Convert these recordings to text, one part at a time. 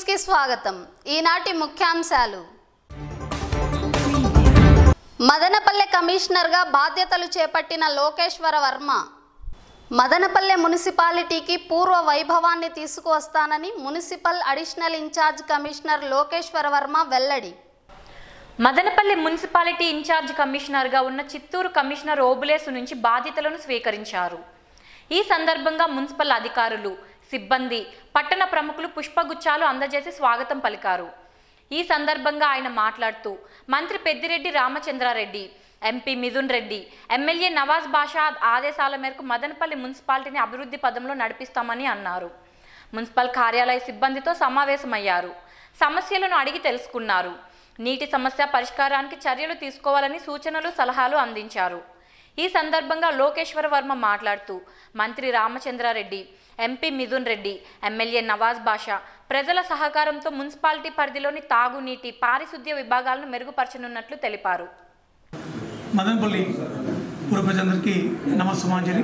కి స్వాగతం ఈనాటి ముఖ్యాంశాలు మదనపల్లె కమిషనర్గా బాధ్యతలు చేపట్టిన లోకేశ్వర వర్మ మదనపల్లె మున్సిపాలిటీకి పూర్వ వైభవాన్ని తీసుకువస్తానని municipal additional in-charge commissioner Lokeshwara Varma వెల్లడి మదనపల్లి మున్సిపాలిటీ ఇన్ఛార్జ్ కమిషనర్గా ఉన్న చిత్తూరు కమిషనర్ ఓబులేసు నుంచి బాధ్యతలను స్వీకరించారు ఈ సందర్భంగా మున్సిపల్ అధికారులు సిబ్బంది పట్టణ ప్రముఖులు పుష్పగుచ్చాలు అందజేసి స్వాగతం పలికారు ఈ సందర్భంగా ఆయన మాట్లాడుతూ మంత్రి పెద్దిరెడ్డి రామచంద్రారెడ్డి ఎంపీ మిథున్ రెడ్డి ఎమ్మెల్యే నవాజ్ బాషా ఆదేశాల మేరకు మదనపల్లి మున్సిపాలిటీని అభివృద్ధి పదంలో నడిపిస్తామని అన్నారు మున్సిపల్ కార్యాలయ సిబ్బందితో సమావేశమయ్యారు సమస్యలను అడిగి తెలుసుకున్నారు నీటి సమస్య పరిష్కారానికి చర్యలు తీసుకోవాలని సూచనలు సలహాలు అందించారు ఈ సందర్భంగా లోకేశ్వర వర్మ మాట్లాడుతూ మంత్రి రామచంద్రారెడ్డి ఎంపీ మిథున్ రెడ్డి ఎమ్మెల్యే నవాజ్ బాషా ప్రజల సహకారంతో మున్సిపాలిటీ పరిధిలోని తాగునీటి పారిశుద్ధ్య విభాగాలను మెరుగుపరచనున్నట్లు తెలిపారు మదనపల్లి పూర్వ ప్రజలందరికీ నమస్సుమాంజలి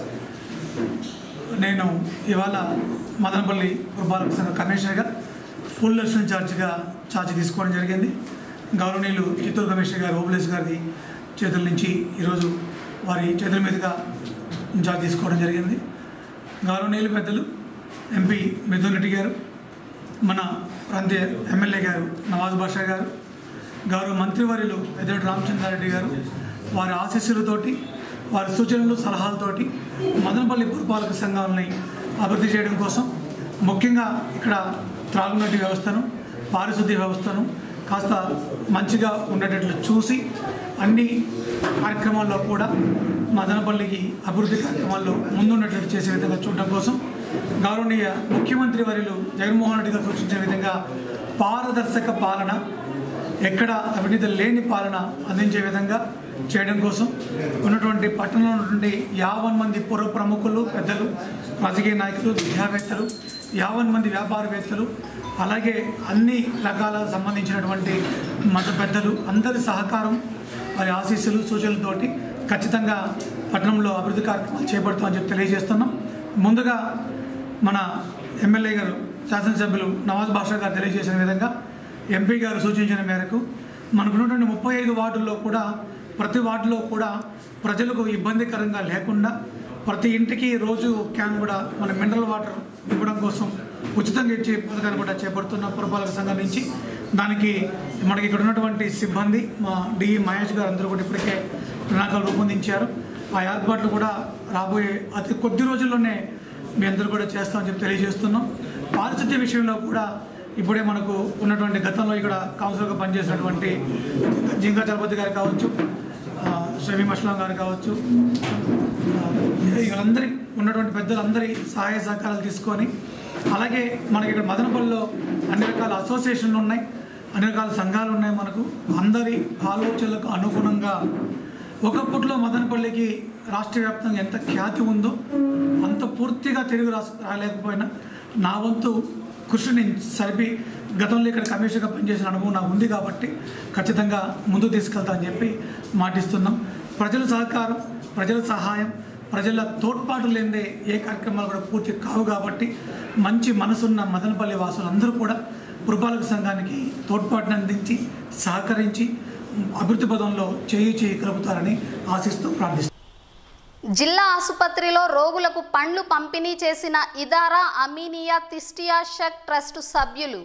నేను ఇవాళ మదనపల్లి పురపాలక సంఘ కమిషనర్గా ఫుల్ అడిషనల్ ఛార్జ్గా ఛార్జ్ తీసుకోవడం జరిగింది గౌరవనీయులు చిత్తూరు కమిషనర్ గారు ఓబులేస్ గారి చేతుల నుంచి ఈరోజు వారి చేతుల మీదుగా ఇన్ఛార్జ్ తీసుకోవడం జరిగింది గౌరవనీయులు పెద్దలు ఎంపీ మిథున్ రెడ్డి గారు మన ప్రాంతీయ ఎమ్మెల్యే గారు నవాజ్ బాషా గారు గౌరవ మంత్రివర్యులు పెద్దరెడ్డి రామచంద్రారెడ్డి గారు వారి ఆశీస్సులతోటి వారి సూచనలు సలహాలతోటి మదనపల్లి పురపాలక సంఘాలని అభివృద్ధి చేయడం కోసం ముఖ్యంగా ఇక్కడ త్రాగునీటి వ్యవస్థను పారిశుద్ధ్య వ్యవస్థను కాస్త మంచిగా ఉండేటట్లు చూసి అన్ని కార్యక్రమాల్లో కూడా మదనపల్లికి అభివృద్ధి కార్యక్రమాల్లో ముందున్నట్లు చేసే విధంగా చూడడం కోసం గౌరవనీయ ముఖ్యమంత్రి వర్యులు జగన్మోహన్ రెడ్డి గారు సూచించిన విధంగా పారదర్శక పాలన ఎక్కడ అవినీతి లేని పాలన అందించే విధంగా చేయడం కోసం ఉన్నటువంటి పట్టణంలో ఉన్నటువంటి యావన్ మంది పుర ప్రముఖులు పెద్దలు రాజకీయ నాయకులు విద్యావేత్తలు యావన్ మంది వ్యాపారవేత్తలు అలాగే అన్ని రకాల సంబంధించినటువంటి మత పెద్దలు అందరి సహకారం వారి ఆశీస్సులు సూచనలతోటి ఖచ్చితంగా పట్టణంలో అభివృద్ధి కార్యక్రమాలు చేపడతామని చెప్పి తెలియజేస్తున్నాం ముందుగా మన ఎమ్మెల్యే గారు శాసనసభ్యులు నవాజ్ బాషా గారు తెలియజేసిన విధంగా ఎంపీ గారు సూచించిన మేరకు మనకున్నటువంటి ముప్పై ఐదు వార్డుల్లో కూడా ప్రతి వార్డులో కూడా ప్రజలకు ఇబ్బందికరంగా లేకుండా ప్రతి ఇంటికి రోజు క్యాన్ కూడా మన మినరల్ వాటర్ ఇవ్వడం కోసం ఉచితంగా ఇచ్చే పథకాన్ని కూడా చేపడుతున్న పురపాలక సంఘం నుంచి దానికి మనకి ఇక్కడ ఉన్నటువంటి సిబ్బంది మా డిఈ మహేష్ గారు అందరూ కూడా ఇప్పటికే ప్రణాళికలు రూపొందించారు ఆ ఏర్పాట్లు కూడా రాబోయే అతి కొద్ది రోజుల్లోనే మీ అందరూ కూడా చేస్తామని చెప్పి తెలియజేస్తున్నాం పారిశుద్ధ్య విషయంలో కూడా ఇప్పుడే మనకు ఉన్నటువంటి గతంలో ఇక్కడ కౌన్సిలర్గా పనిచేసినటువంటి జింకా చలపతి గారు కావచ్చు ఆ, షమీం అస్లాం గారు కావచ్చు ఆ, వీళ్ళందరి ఉన్నటువంటి పెద్దలందరి సహాయ సహకారాలు తీసుకొని అలాగే మనకి ఇక్కడ మదనపల్లిలో అన్ని రకాల అసోసియేషన్లు ఉన్నాయి అన్ని రకాల సంఘాలు ఉన్నాయి మనకు అందరి ఆలోచనలకు అనుగుణంగా ఒకప్పట్లో మదనపల్లికి రాష్ట్ర వ్యాప్తంగా ఎంత ఖ్యాతి ఉందో అంత పూర్తిగా తెలుగు రాష్ట్ర రాలేకపోయినా నా వంతు కృషి నేను సరిపి గతంలో ఇక్కడ కమిషన్గా పనిచేసిన అనుభవం నాకు ఉంది కాబట్టి ఖచ్చితంగా ముందు తీసుకెళ్తా అని చెప్పి మాటిస్తున్నాం ప్రజల సహకారం ప్రజల సహాయం ప్రజల తోడ్పాటు లేనిదే ఏ కార్యక్రమాలు కూడా పూర్తి కావు కాబట్టి మంచి మనసున్న మదనపల్లి వాసులందరూ కూడా పురపాలక సంఘానికి తోడ్పాటును అందించి సహకరించి అభివృద్ధి పదంలో చేయి చేయి కలుపుతారని ఆశిస్తూ ప్రార్థిస్తున్నాను జిల్లా ఆసుపత్రిలో రోగులకు పండ్లు పంపిణీ చేసిన ఇదారా అమీనియా తిస్టియా షక్ ట్రస్ట్ సభ్యులు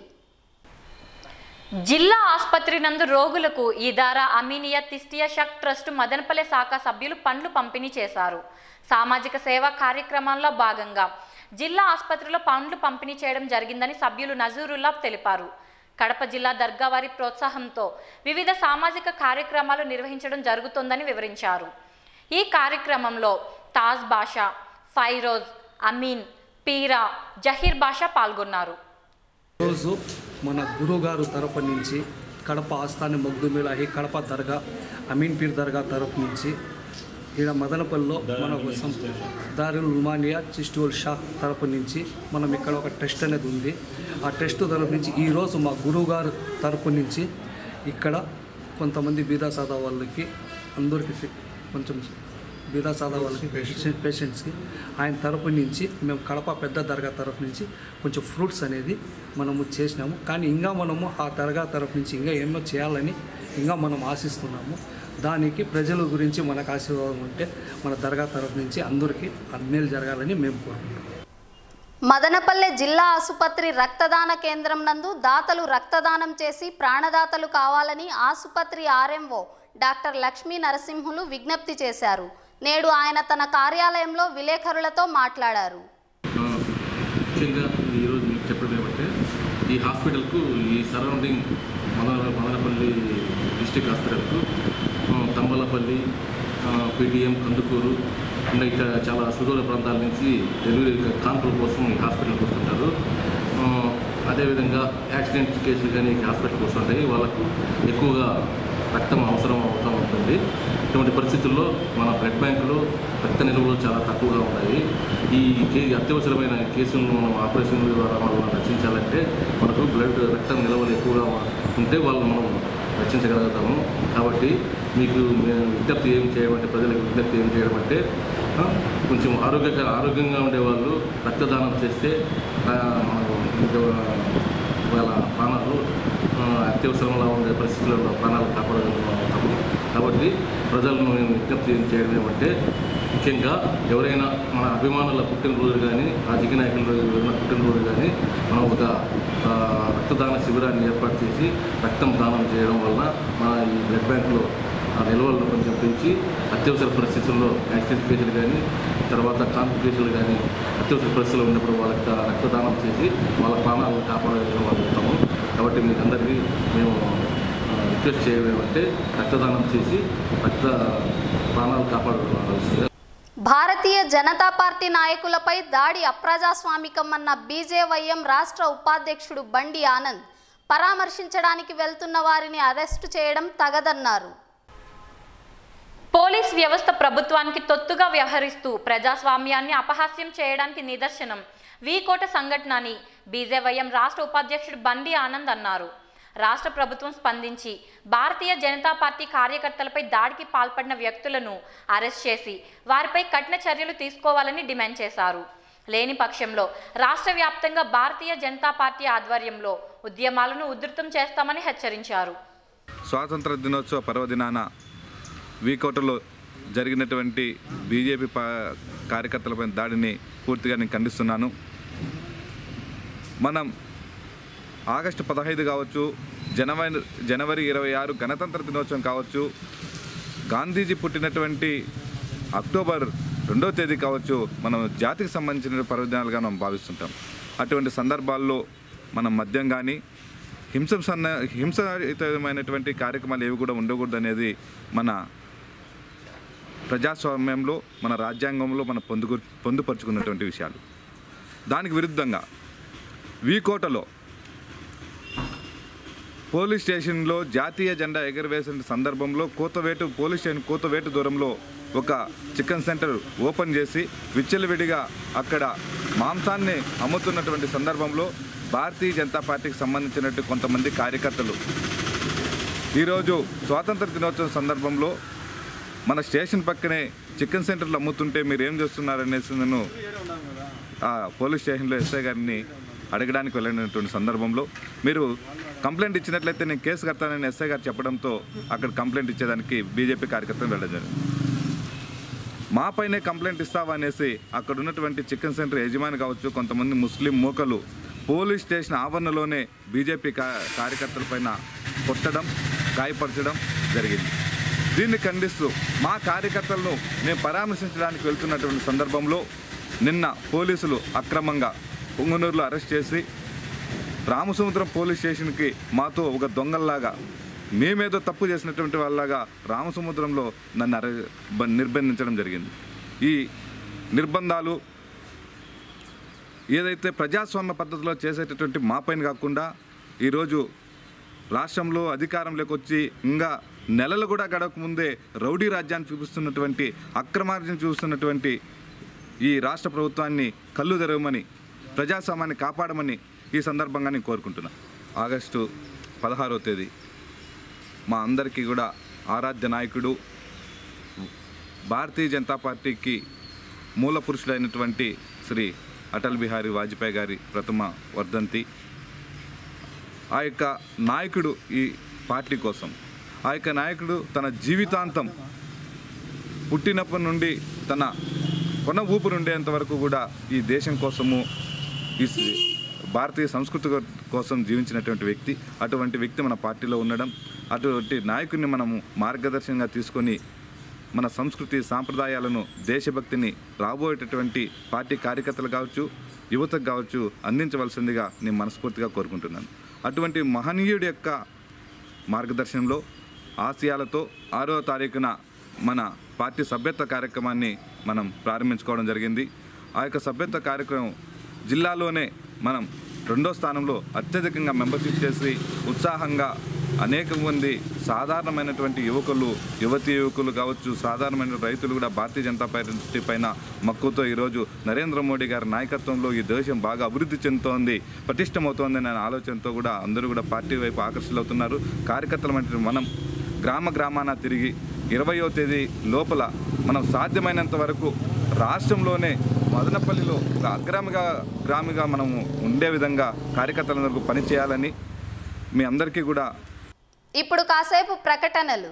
జిల్లా ఆసుపత్రి నందు రోగులకు ఇదారా అమీనియా తిస్టియా షక్ ట్రస్ట్ మదనపల్లె శాఖ సభ్యులు పండ్లు పంపిణీ చేశారు సామాజిక సేవా కార్యక్రమాల్లో భాగంగా జిల్లా ఆసుపత్రిలో పండ్లు పంపిణీ చేయడం జరిగిందని సభ్యులు నజూరుల్లా తెలిపారు కడప జిల్లా దర్గా వారి ప్రోత్సాహంతో వివిధ సామాజిక కార్యక్రమాలు నిర్వహించడం జరుగుతోందని వివరించారు ఈ కార్యక్రమంలో తాజ్ బాషా ఫైరోజ్ అమీన్ పీరా జహీర్ బాషా పాల్గొన్నారు రోజు మన గురువుగారు తరపు నుంచి కడప ఆస్థాన మగ్దుమిలాహి కడప దర్గా అమీన్ పీర్ దర్గా తరపు నుంచి ఈడ మదనపల్లిలో మన కోసం దారుల్ ఉమానియా చిస్టూల్ షా తరపు నుంచి మనం ఇక్కడ ఒక టెస్ట్ అనేది ఉంది ఆ టెస్ట్ తరపు నుంచి ఈరోజు మా గురువుగారు తరపు నుంచి ఇక్కడ కొంతమంది బీదా సాదా వాళ్ళకి అందరికీ కొంచెం బీదా సాదా వాళ్ళకి పేషెంట్ పేషెంట్స్కి ఆయన తరపు నుంచి మేము కడప పెద్ద దర్గా తరపు నుంచి కొంచెం ఫ్రూట్స్ అనేది మనము చేసినాము కానీ ఇంకా మనము ఆ దర్గా తరపు నుంచి ఇంకా ఎన్నో చేయాలని ఇంకా మనం ఆశిస్తున్నాము దానికి ప్రజల గురించి మనకు ఆశీర్వాదం ఉంటే మన దర్గా తరపు నుంచి అందరికీ మేలు జరగాలని మేము కోరుకుంటున్నాం మదనపల్లె జిల్లా ఆసుపత్రి రక్తదాన కేంద్రం నందు దాతలు రక్తదానం చేసి ప్రాణదాతలు కావాలని ఆసుపత్రి ఆర్ఎంఓ డాక్టర్ లక్ష్మీ నరసింహులు విజ్ఞప్తి చేశారు నేడు ఆయన తన కార్యాలయంలో విలేకరులతో మాట్లాడారు ఆ, ముఖ్యంగా ఈరోజు మీకు చెప్పడం ఏమంటే ఈ హాస్పిటల్కు ఈ సరౌండింగ్ మదన మదనపల్లి డిస్టిక్ హాస్పిటల్కు ఆ, తంబలపల్లి పీడిఎం కందుకూరు ఇంకా ఇక చాలా సుదూర ప్రాంతాల నుంచి డెలివరీ కాన్పుల కోసం ఈ హాస్పిటల్కి వస్తుంటారు ఆ, అదేవిధంగా యాక్సిడెంట్ కేసులు కానీ ఈ హాస్పిటల్కి వస్తుంటాయి వాళ్ళకు ఎక్కువగా రక్తం అవసరం అవుతూ ఉంటుంది ఇటువంటి పరిస్థితుల్లో మన బ్లడ్ బ్యాంకులో రక్త నిల్వలు చాలా తక్కువగా ఉన్నాయి ఈ కే అత్యవసరమైన కేసులను మనం ఆపరేషన్ ద్వారా మనం రక్షించాలంటే మనకు బ్లడ్ రక్తం నిల్వలు ఎక్కువగా ఉంటే వాళ్ళు మనం రక్షించగలుగుతాము కాబట్టి మీకు మేము విజ్ఞప్తి ఏం చేయమంటే ప్రజలకు విజ్ఞప్తి ఏం చేయడం అంటే ఆ, కొంచెం ఆరోగ్య ఆరోగ్యంగా ఉండేవాళ్ళు రక్తదానం చేస్తే ఆ, మనకు ఇంకా వాళ్ళ ప్రాణాలు ఆ, అత్యవసరంగా ఉండే పరిస్థితుల్లో ప్రాణాలు కాపాడగలుగుతాము కాబట్టి ప్రజలను మేము విజ్ఞప్తి చేయడం ఏమంటే ముఖ్యంగా ఎవరైనా మన అభిమానుల పుట్టినరోజు కానీ రాజకీయ నాయకుల ఎవరైనా పుట్టినరోజు కానీ మనం ఒక ఆ, రక్తదాన శిబిరాన్ని ఏర్పాటు చేసి రక్తం దానం చేయడం వలన మన ఈ బ్లడ్ బ్యాంకులో ఆ నిల్వలను కొంచెం పెంచి అత్యవసర పరిస్థితుల్లో యాక్సిడెంట్ కేసులు కానీ తర్వాత కాన్పు కేసులు కానీ అత్యవసర పరిస్థితుల్లో ఉన్నప్పుడు వాళ్ళకి దా- రక్తదానం చేసి వాళ్ళ ప్రాణాలను కాపాడగలుగుతాము కాబట్టి మీకు అందరికీ మేము ఆ, రిక్వెస్ట్ చేయలేమంటే రక్తదానం చేసి రక్త ప్రాణాలు కాపాడుకోవాల్సిందిగా భారతీయ జనతా పార్టీ నాయకులపై దాడి అప్రజాస్వామికమన్న బీజేవైఎం రాష్ట్ర ఉపాధ్యక్షుడు బండి ఆనంద్ పరామర్శించడానికి వెళ్తున్న వారిని అరెస్టు చేయడం తగదన్నారు పోలీస్ వ్యవస్థ ప్రభుత్వానికి తొత్తుగా వ్యవహరిస్తూ ప్రజాస్వామ్యాన్ని అపహాస్యం చేయడానికి నిదర్శనం వీకోట సంఘటన అని బీజేవైఎం రాష్ట్ర ఉపాధ్యక్షుడు బండి ఆనంద్ అన్నారు రాష్ట్ర ప్రభుత్వం స్పందించి భారతీయ జనతా పార్టీ కార్యకర్తలపై దాడికి పాల్పడిన వ్యక్తులను అరెస్ట్ చేసి వారిపై కఠిన చర్యలు తీసుకోవాలని డిమాండ్ చేశారు లేని పక్షంలో రాష్ట్ర వ్యాప్తంగా భారతీయ జనతా పార్టీ ఆధ్వర్యంలో ఉద్యమాలను ఉధృతం చేస్తామని హెచ్చరించారు స్వాతంత్ర దినోత్సవ పర్వదినాన వీకోటలో జరిగినటువంటి బీజేపీ పా కార్యకర్తలపై దాడిని పూర్తిగా నేను ఖండిస్తున్నాను మనం ఆగస్టు పదహైదు కావచ్చు జనవరి జనవరి ఇరవై ఆరు గణతంత్ర దినోత్సవం కావచ్చు గాంధీజీ పుట్టినటువంటి అక్టోబర్ రెండో తేదీ కావచ్చు మనం జాతికి సంబంధించిన పర్వదినాలుగా మనం భావిస్తుంటాం అటువంటి సందర్భాల్లో మనం మద్యం కానీ హింస సన్న హింసయుతమైనటువంటి కార్యక్రమాలు ఏవి కూడా ఉండకూడదు అనేది మన ప్రజాస్వామ్యంలో మన రాజ్యాంగంలో మన పొందుకు పొందుపరుచుకున్నటువంటి విషయాలు దానికి విరుద్ధంగా వీకోటలో పోలీస్ స్టేషన్లో జాతీయ జెండా ఎగురవేసిన సందర్భంలో కోతవేటు పోలీస్ స్టేషన్ కోతవేటు దూరంలో ఒక చికెన్ సెంటర్ ఓపెన్ చేసి విచ్చలవిడిగా అక్కడ మాంసాన్ని అమ్ముతున్నటువంటి సందర్భంలో భారతీయ జనతా పార్టీకి సంబంధించినట్టు కొంతమంది కార్యకర్తలు ఈరోజు స్వాతంత్ర దినోత్సవం సందర్భంలో మన స్టేషన్ పక్కనే చికెన్ సెంటర్లు అమ్ముతుంటే మీరు ఏం చేస్తున్నారనేసి నేను ఆ పోలీస్ స్టేషన్లో ఎస్ఐ గారిని అడగడానికి వెళ్ళినటువంటి సందర్భంలో మీరు కంప్లైంట్ ఇచ్చినట్లయితే నేను కేసు కడతానని ఎస్ఐ గారు చెప్పడంతో అక్కడ కంప్లైంట్ ఇచ్చేదానికి బీజేపీ కార్యకర్తలు వెళ్ళడం జరిగింది మా పైనే కంప్లైంట్ ఇస్తావా అనేసి అక్కడ ఉన్నటువంటి చికెన్ సెంటర్ యజమాని కావచ్చు కొంతమంది ముస్లిం మూకలు పోలీస్ స్టేషన్ ఆవరణలోనే బీజేపీ కా కార్యకర్తలపైన కొట్టడం గాయపరచడం జరిగింది దీన్ని ఖండిస్తూ మా కార్యకర్తలను మేము పరామర్శించడానికి వెళ్తున్నటువంటి సందర్భంలో నిన్న పోలీసులు అక్రమంగా పొంగనూరులో అరెస్ట్ చేసి రామసముద్రం పోలీస్ స్టేషన్కి మాతో ఒక దొంగల్లాగా మేమేదో తప్పు చేసినటువంటి వాళ్ళలాగా రామసముద్రంలో నన్ను అరె బ- నిర్బంధించడం జరిగింది ఈ నిర్బంధాలు ఏదైతే ప్రజాస్వామ్య పద్ధతిలో చేసేటటువంటి మా పైన కాకుండా ఈరోజు రాష్ట్రంలో అధికారంలోకి వచ్చి ఇంకా నెలలు కూడా గడవకముందే రౌడీ రాజ్యాన్ని చూపిస్తున్నటువంటి అక్రమార్జన చూస్తున్నటువంటి ఈ రాష్ట్ర ప్రభుత్వాన్ని కళ్ళు తెరవమని ప్రజాస్వామ్యాన్ని కాపాడమని ఈ సందర్భంగా నేను కోరుకుంటున్నా ఆగస్టు పదహారో తేదీ మా అందరికీ కూడా ఆరాధ్య నాయకుడు భారతీయ జనతా పార్టీకి మూల పురుషుడైనటువంటి శ్రీ అటల్ బిహారీ వాజ్పేయి గారి ప్రథమ వర్ధంతి ఆ యొక్క నాయకుడు ఈ పార్టీ కోసం ఆ యొక్క నాయకుడు తన జీవితాంతం పుట్టినప్పటి నుండి తన కొన ఊపిరి ఉండేంత వరకు కూడా ఈ దేశం కోసము ఈ సి- భారతీయ సంస్కృతి కో- కోసం జీవించినటువంటి వ్యక్తి అటువంటి వ్యక్తి మన పార్టీలో ఉండడం అటువంటి నాయకుడిని మనము మార్గదర్శనంగా తీసుకొని మన సంస్కృతి సాంప్రదాయాలను దేశభక్తిని రాబోయేటటువంటి పార్టీ కార్యకర్తలు కావచ్చు యువతకు కావచ్చు అందించవలసిందిగా నేను మనస్ఫూర్తిగా కోరుకుంటున్నాను అటువంటి మహనీయుడి యొక్క మార్గదర్శనంలో ఆశయాలతో ఆరో తారీఖున మన పార్టీ సభ్యత్వ కార్యక్రమాన్ని మనం ప్రారంభించుకోవడం జరిగింది ఆ యొక్క సభ్యత్వ కార్యక్రమం జిల్లాలోనే మనం రెండో స్థానంలో అత్యధికంగా మెంబర్షిప్ చేసి ఉత్సాహంగా అనేక మంది సాధారణమైనటువంటి యువకులు యువతీ యువకులు కావచ్చు సాధారణమైన రైతులు కూడా భారతీయ జనతా పార్టీ పైన మక్కువతో ఈరోజు నరేంద్ర మోడీ గారి నాయకత్వంలో ఈ దేశం బాగా అభివృద్ధి చెందుతోంది పటిష్టమవుతోంది అనే ఆలోచనతో కూడా అందరూ కూడా పార్టీ వైపు ఆకర్షితులవుతున్నారు కార్యకర్తల వంటి మనం గ్రామ గ్రామాన తిరిగి ఇరవయో తేదీ లోపల మనం సాధ్యమైనంత వరకు రాష్ట్రంలోనే మదనపల్లిలో ఒక అగ్రామిగా గ్రామిగా మనము ఉండే విధంగా కార్యకర్తలందరికీ పనిచేయాలని మీ అందరికీ కూడా ఇప్పుడు కాసేపు ప్రకటనలు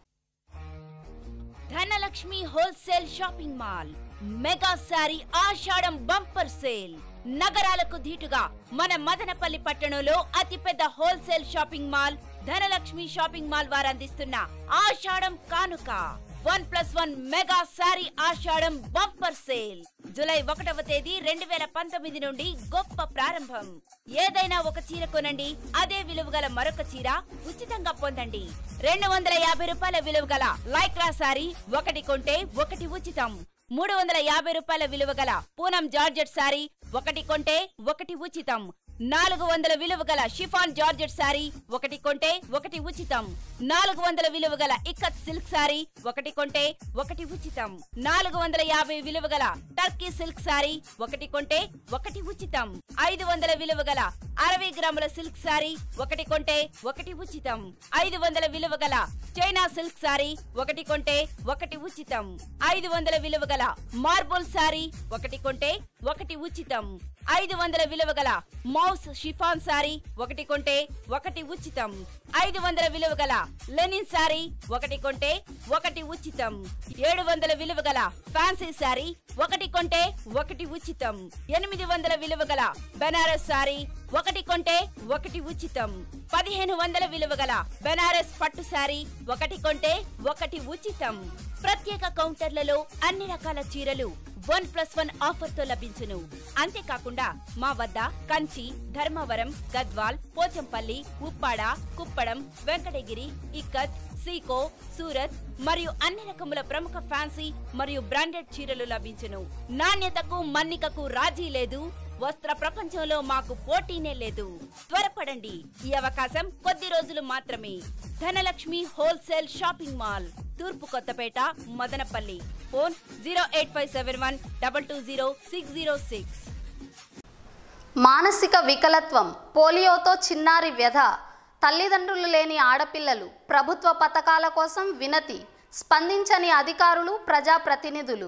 Dhanalakshmi wholesale shopping mall mega sari Ashadham bumper sale నగరాలకు ధీటుగా మన మదనపల్లి పట్టణంలో అతిపెద్ద wholesale shopping mall Dhanalakshmi shopping mall వారు అందిస్తున్న ఆషాఢం కానుక one plus one mega sari Ashadham bumper sale July ఒకటవ తేదీ రెండు వేల పంతొమ్మిది నుండి గొప్ప ప్రారంభం ఏదైనా ఒక చీర కొనండి అదే విలువ గల మరొక చీర ఉచితంగా పొందండి రెండు వందల యాభై రూపాయల విలువ గల లైక్రా సారీ ఒకటి కొంటే ఒకటి ఉచితం మూడు వందల యాభై రూపాయల విలువ గల పూనం జార్జెట్ సారీ ఒకటి కొంటే ఒకటి ఉచితం నాలుగు వందల విలువ గల షిఫాన్ జార్జెట్ సారీ ఒకటి కొంటే ఒకటి ఉచితం నాలుగు వందల విలువ గల ఇక్కత్ సిల్క్ సారీ ఒకటి కొంటే ఒకటి ఉచితం నాలుగు వందల యాభై విలువ గల టర్కీ సిల్క్ సారీ ఒకటి కొంటే ఒకటి ఉచితం ఐదు వందల విలువ గల అరవై గ్రాముల సిల్క్ సారీ ఒకటి కొంటే ఒకటి ఉచితం ఐదు వందల విలువ గల చైనా సిల్క్ సారీ ఒకటి కొంటే ఒకటి ఉచితం ఐదు వందల విలువ గల మార్బుల్ సారీ ఒకటి కొంటే ఒకటి ఉచితం ఐదు వందల విలువ గల మౌస్ షిఫాన్ సారీ ఒకటి కొంటే ఒకటి ఉచితం ఐదు వందల విలువ గల లెనిన్ సారీ ఒకటి కొంటే ఒకటి ఉచితం ఏడు వందల విలువ గల ఫ్యాన్సీ సారీ ఒకటి కొంటే ఒకటి ఉచితం ఎనిమిది వందల విలువ గల బెనారస్ సారీ ఒకటి కొంటే ఒకటి ఉచితం పదిహేను వందల విలువ గల బెనారస్ పట్టు సారీ ఒకటి కొంటే ఒకటి ఉచితం ప్రత్యేక కౌంటర్లలో అన్ని రకాల చీరలు వన్ ప్లస్ వన్ ఆఫర్ తో లభించును అంతేకాకుండా మా వద్ద కంచి ధర్మవరం గద్వాల్ పోచంపల్లి ఉప్పాడ కుప్పడం వెంకటగిరి ఇక్కత్ సీకో సూరత్ మరియు అన్ని రకముల ప్రముఖ ఫ్యాన్సీ మరియు బ్రాండెడ్ చీరలు లభించును నాణ్యతకు మన్నికకు రాజీ లేదు వస్త్ర ప్రపంచంలో మాకు పోటీనే లేదు త్వరపడండి ఈ అవకాశం కొద్ది రోజులు మాత్రమే ధనలక్ష్మి హోల్సేల్ షాపింగ్ మాల్ తూర్పు Kothapeta Madanapalli phone zero eight five seven one double two zero six zero six మానసిక వికలత్వం పోలియోతో చిన్నారి వ్యధ తల్లిదండ్రులు లేని ఆడపిల్లలు ప్రభుత్వ పథకాల కోసం వినతి స్పందించని అధికారులు ప్రజాప్రతినిధులు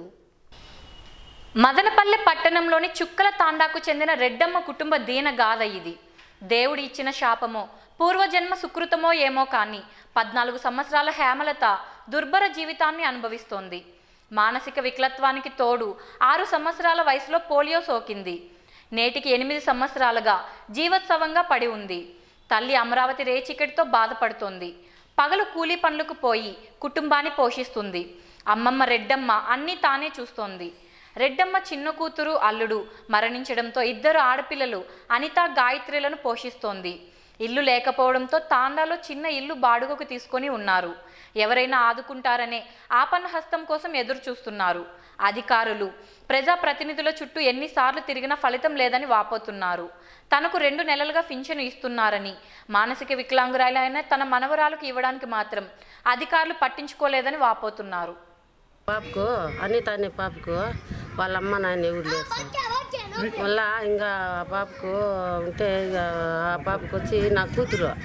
మదనపల్లె పట్టణంలోని చుక్కల తాండాకు చెందిన రెడ్డమ్మ కుటుంబ దీన గాథ ఇది దేవుడి ఇచ్చిన శాపమో పూర్వజన్మ సుకృతమో ఏమో కానీ పద్నాలుగు సంవత్సరాల హేమలత దుర్భర జీవితాన్ని అనుభవిస్తోంది మానసిక వికలత్వానికి తోడు ఆరు సంవత్సరాల వయసులో పోలియో సోకింది నేటికి ఎనిమిది సంవత్సరాలుగా జీవోత్సవంగా పడి ఉంది తల్లి అమరావతి రేచికెటితో బాధపడుతోంది పగలు కూలీ పనులకు పోయి కుటుంబాన్ని పోషిస్తుంది అమ్మమ్మ రెడ్డమ్మ అన్నీ తానే చూస్తోంది రెడ్డమ్మ చిన్న కూతురు అల్లుడు మరణించడంతో ఇద్దరు ఆడపిల్లలు అనిత గాయత్రిలను పోషిస్తోంది ఇల్లు లేకపోవడంతో తాండాలో చిన్న ఇల్లు బాడుగకు తీసుకొని ఉన్నారు ఎవరైనా ఆదుకుంటారనే ఆపన్న హస్తం కోసం ఎదురు చూస్తున్నారు అధికారులు ప్రజాప్రతినిధుల చుట్టూ ఎన్నిసార్లు తిరిగినా ఫలితం లేదని వాపోతున్నారు తనకు రెండు నెలలుగా పింఛను ఇస్తున్నారని మానసిక వికలాంగురాలైన తన మనవరాలకు ఇవ్వడానికి మాత్రం అధికారులు పట్టించుకోలేదని వాపోతున్నారు పాపకు అనిత అనే పాపకు వాళ్ళ అమ్మ నాయన ఎవరు లేరు సార్ మళ్ళా ఇంకా ఆ పాపకు ఉంటే ఇక ఆ పాపకు వచ్చి నా కూతురు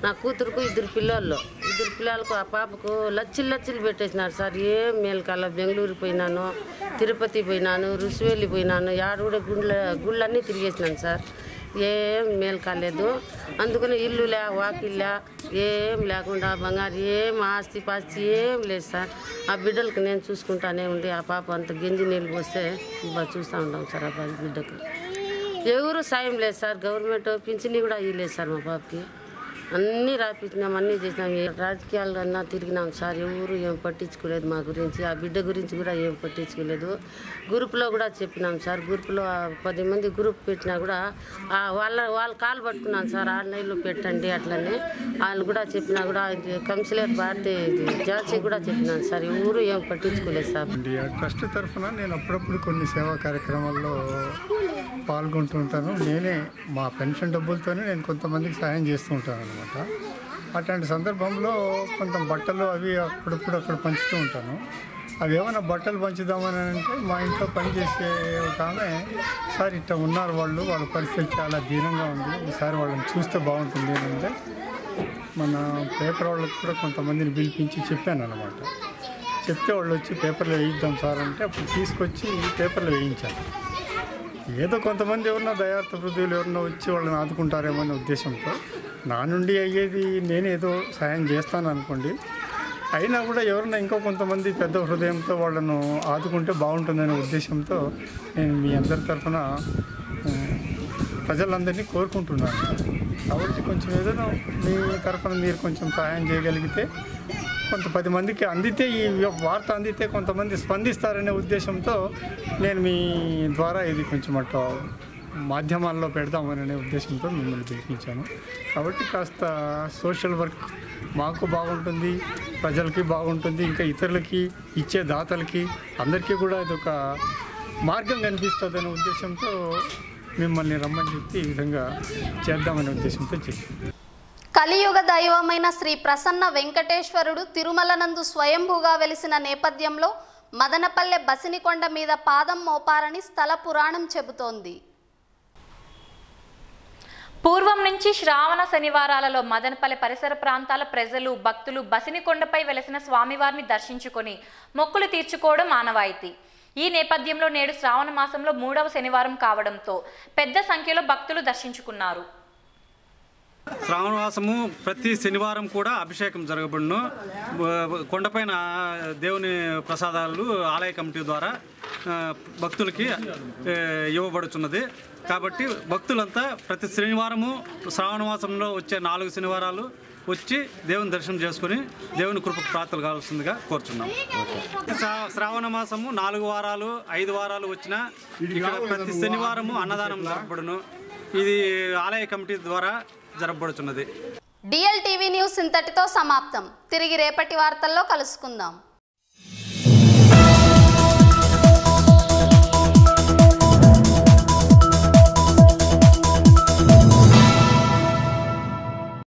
నా కూతురుకు ఇద్దరు పిల్లలు ఇద్దరు పిల్లలకు ఆ పాపకు లచ్చిలు లచ్చిలు పెట్టేసినారు సార్ ఏం మేలు కాల బెంగళూరు పోయినాను తిరుపతి పోయినాను రుసివెల్లి పోయినాను యాడ కూడా గుండ్ల గుళ్ళన్నీ తిరిగేసినాను సార్ ఏం మేలు కాలేదు అందుకని ఇల్లు లే వాకిల్లా ఏం లేకుండా బంగారు ఏం ఆస్తి పాస్తి ఏం లేదు సార్ ఆ బిడ్డలకు నేను చూసుకుంటానే ఉండి ఆ పాప అంత గంజి నీళ్ళు పోస్తే బాగా చూస్తూ ఉంటాం సార్ ఆ పాప బిడ్డకు ఎవరు సాయం లేదు సార్ గవర్నమెంట్ పింఛని కూడా ఇవ్వలేదు సార్ మా పాపకి అన్నీ రాపించినాం అన్నీ చేసినాం ఏ రాజకీయాలు అన్నా తిరిగినాం సార్ ఎవరు ఏం పట్టించుకోలేదు మా గురించి ఆ బిడ్డ గురించి కూడా ఏం పట్టించుకోలేదు గ్రూప్లో కూడా చెప్పినాం సార్ గ్రూప్లో ఆ పది మంది గ్రూప్ పెట్టినా కూడా ఆ వాళ్ళ వాళ్ళ కాలు పట్టుకున్నాను సార్ ఆన్లైన్లో పెట్టండి అట్లనే వాళ్ళు కూడా చెప్పినా కూడా ఇది కౌన్సిలర్ భారతి ఇది జాన్సీ కూడా చెప్పినాను సార్ ఎవరు ఏం పట్టించుకోలేదు సార్ ఇండియా ట్రస్ట్ తరఫున నేను అప్పుడప్పుడు కొన్ని సేవా కార్యక్రమాల్లో పాల్గొంటూ ఉంటాను నేనే మా పెన్షన్ డబ్బులతోనే నేను కొంతమందికి సాయం చేస్తూ ఉంటాను అనమాట అట్లాంటి సందర్భంలో కొంత బట్టలు అవి అప్పుడప్పుడు అక్కడ పంచుతూ ఉంటాను అవి ఏమైనా బట్టలు పంచుదామని అంటే మా ఇంట్లో పనిచేసే ఒక ఆమె సార్ ఇట్లా ఉన్నారు వాళ్ళు వాళ్ళ పరిస్థితి చాలా దీనంగా ఉంది ఈసారి వాళ్ళని చూస్తే బాగుంటుంది అని అంటే మన పేపర్ వాళ్ళకి కూడా కొంతమందిని పిలిపించి చెప్పాను అనమాట చెప్తే వాళ్ళు వచ్చి పేపర్లో వేయిద్దాం సార్ అంటే అప్పుడు తీసుకొచ్చి పేపర్లో వేయించాను ఏదో కొంతమంది ఎవరన్నా దయార్థ హృదయులు ఎవరన్నా వచ్చి వాళ్ళని ఆదుకుంటారేమో అనే ఉద్దేశంతో నా నుండి అయ్యేది నేను ఏదో సాయం చేస్తాను అనుకోండి అయినా కూడా ఎవరన్నా ఇంకో కొంతమంది పెద్ద హృదయంతో వాళ్ళను ఆదుకుంటే బాగుంటుందనే ఉద్దేశంతో నేను మీ అందరి తరఫున ప్రజలందరినీ కోరుకుంటున్నాను కాబట్టి కొంచెం ఏదైనా మీ తరఫున మీరు కొంచెం సహాయం చేయగలిగితే కొంత పది మందికి అందితే ఈ వార్త అందితే కొంతమంది స్పందిస్తారనే ఉద్దేశంతో నేను మీ ద్వారా ఇది కొంచెం అట్లా మాధ్యమాల్లో పెడదామనే ఉద్దేశంతో మిమ్మల్ని పిలిపించాను కాబట్టి కాస్త సోషల్ వర్క్ మాకు బాగుంటుంది ప్రజలకి బాగుంటుంది ఇంకా ఇతరులకి ఇచ్చే దాతలకి అందరికీ కూడా ఇది ఒక మార్గం కనిపిస్తుంది అనే ఉద్దేశంతో మిమ్మల్ని రమ్మని చెప్పి ఈ విధంగా చేద్దామనే ఉద్దేశంతో చెప్పి కలియుగ దైవమైన శ్రీ ప్రసన్న వెంకటేశ్వరుడు తిరుమల నందు స్వయంభూగా వెలిసిన నేపథ్యంలో మదనపల్లె బసినికొండ మీద పాదం మోపారని స్థల పురాణం చెబుతోంది పూర్వం నుంచి శ్రావణ శనివారాలలో మదనపల్లె పరిసర ప్రాంతాల ప్రజలు భక్తులు బసినికొండపై వెలసిన స్వామివారిని దర్శించుకొని మొక్కులు తీర్చుకోవడం ఆనవాయితీ ఈ నేపథ్యంలో నేడు శ్రావణ మాసంలో మూడవ శనివారం కావడంతో పెద్ద సంఖ్యలో భక్తులు దర్శించుకున్నారు శ్రావణవాసము ప్రతి శనివారం కూడా అభిషేకం జరగబడును బ- కొండపైన దేవుని ప్రసాదాలు ఆలయ కమిటీ ద్వారా ఆ, భక్తులకి ఏ, ఇవ్వబడుచున్నది కాబట్టి భక్తులంతా ప్రతి శనివారము శ్రావణమాసంలో వచ్చే నాలుగు శనివారాలు వచ్చి దేవుని దర్శనం చేసుకుని దేవుని కృపకు ప్రార్థనలు కావాల్సిందిగా కోరుచున్నాం శ్రా- శ్రావణ మాసము నాలుగు వారాలు ఐదు వారాలు వచ్చిన ఇక్కడ ప్రతి శనివారము అన్నదానం జరపబడును ఇది ఆలయ కమిటీ ద్వారా జరపబడుచున్నది డిఎల్ టీవీ న్యూస్ ఇంతటితో సమాప్తం తిరిగి రేపటి వార్తల్లో కలుసుకుందాం